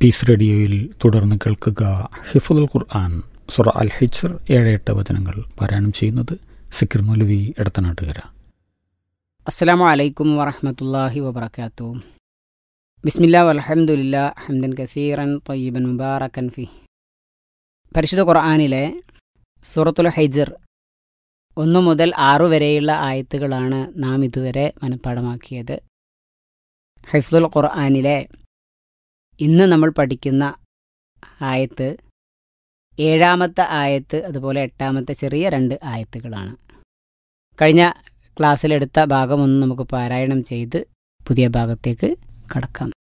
piece റേഡിയോയിൽ തുടർന്ന് കേൾക്കുക ഹിഫുദുൽ ഖുർആൻ സുറ അൽ ഹിജ്ർ ഏഴ് എട്ട് വചനങ്ങൾ പാരായണം ചെയ്യുന്നത് സിക്കിർ മൗലവി എടത്തനാട്ടുകര അസ്സലാമു അലൈക്കും വറഹമത്തല്ലാഹി വബർക്കാത്തു ബിസ്മില്ലാ വൽഹംദുലില്ല ഹംദൻ കസീറൻ തയ്യബൻ മുബാറക്കൻ ഫി പരിശുദ്ധ ഖുർആാനിലെ സൂറത്തുൽ ഹൈജർ ഒന്നു മുതൽ ആറു വരെയുള്ള ആയത്തുകളാണ് നാം ഇതുവരെ മനഃപ്പാടമാക്കിയത് ഹൈഫുൽ ഖുർആാനിലെ ഇന്ന് നമ്മൾ പഠിക്കുന്ന ആയത്ത് ഏഴാമത്തെ ആയത്ത് അതുപോലെ എട്ടാമത്തെ ചെറിയ രണ്ട് ആയത്തുകളാണ് കഴിഞ്ഞ ക്ലാസ്സിലെടുത്ത ഭാഗമൊന്ന് നമുക്ക് പാരായണം ചെയ്ത് പുതിയ ഭാഗത്തേക്ക് കടക്കാം